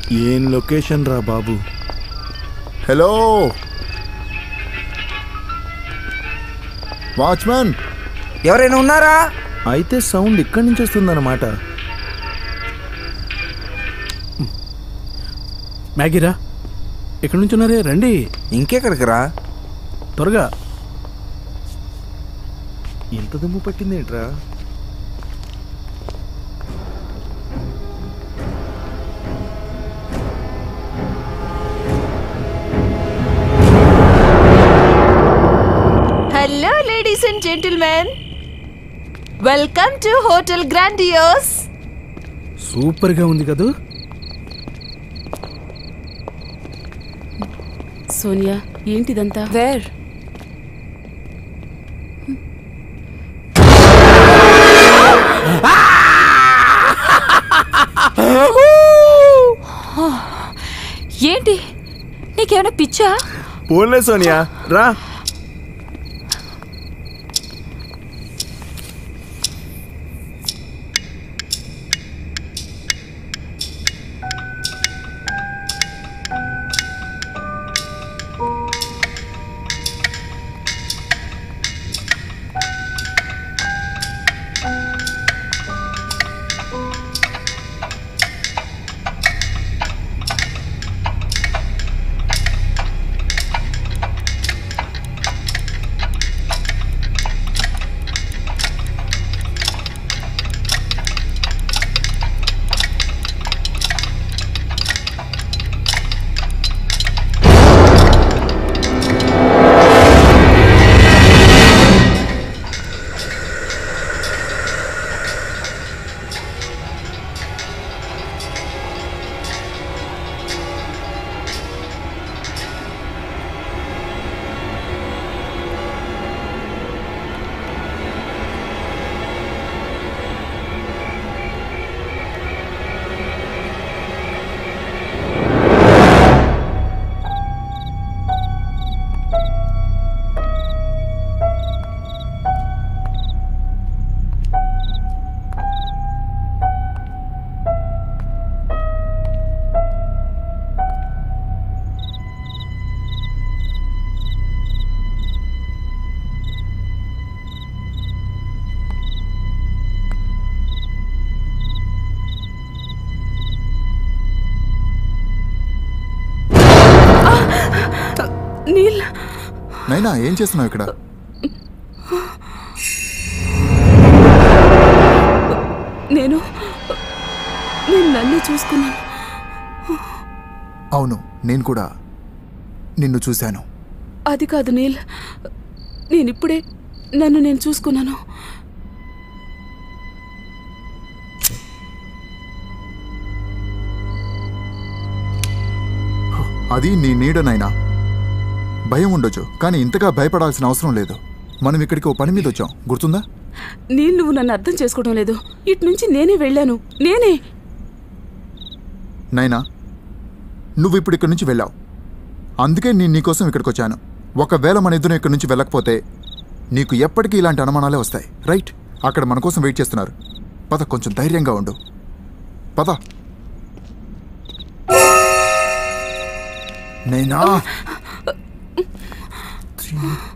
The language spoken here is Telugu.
ఏం లొకేషన్ రా బాబు హలో వాచ్మెన్ ఎవరైనా ఉన్నారా అయితే సౌండ్ ఇక్కడి నుంచి వస్తుందన్నమాట మ్యాగీరా ఎక్కడి నుంచి ఉన్నారే రండి ఇంకెక్కడికి రా త్వరగా ఎంత దుమ్ము పట్టింది ఏంట్రా hello ladies and gentlemen welcome to hotel grandiose సూపర్గా ఉంది కదూ సోనియా ఏంటిదంతా వేర్ ఏంటి నీకేమైనా పిచ్చా పోన్లే సోనియా రా నీల్ నైనా ఏం చేస్తున్నావు ఇక్కడ నేను నేను నన్ను చూసుకున్నాను అవును నేను కూడా నిన్ను చూశాను అది కాదు నీల్ నేనిప్పుడే నన్ను నేను చూసుకున్నాను అది నీ నీడనైనా భయం ఉండొచ్చు కానీ ఇంతగా భయపడాల్సిన అవసరం లేదు మనం ఇక్కడికి ఓ పని మీద వచ్చాం గుర్తుందా నీల్ నువ్వు నన్ను అర్థం చేసుకోవడం లేదు ఇటు నుంచి నేనే వెళ్ళాను నేనే నైనా నువ్వు ఇప్పుడు ఇక్కడి నుంచి వెళ్ళావు అందుకే నేను నీకోసం ఇక్కడికి వచ్చాను ఒకవేళ మన ఇద్దరం ఇక్కడి నుంచి వెళ్ళకపోతే నీకు ఎప్పటికీ ఇలాంటి అనుమానాలే వస్తాయి రైట్ అక్కడ మన కోసం వెయిట్ చేస్తున్నారు పద కొంచెం ధైర్యంగా ఉండు పద నైనా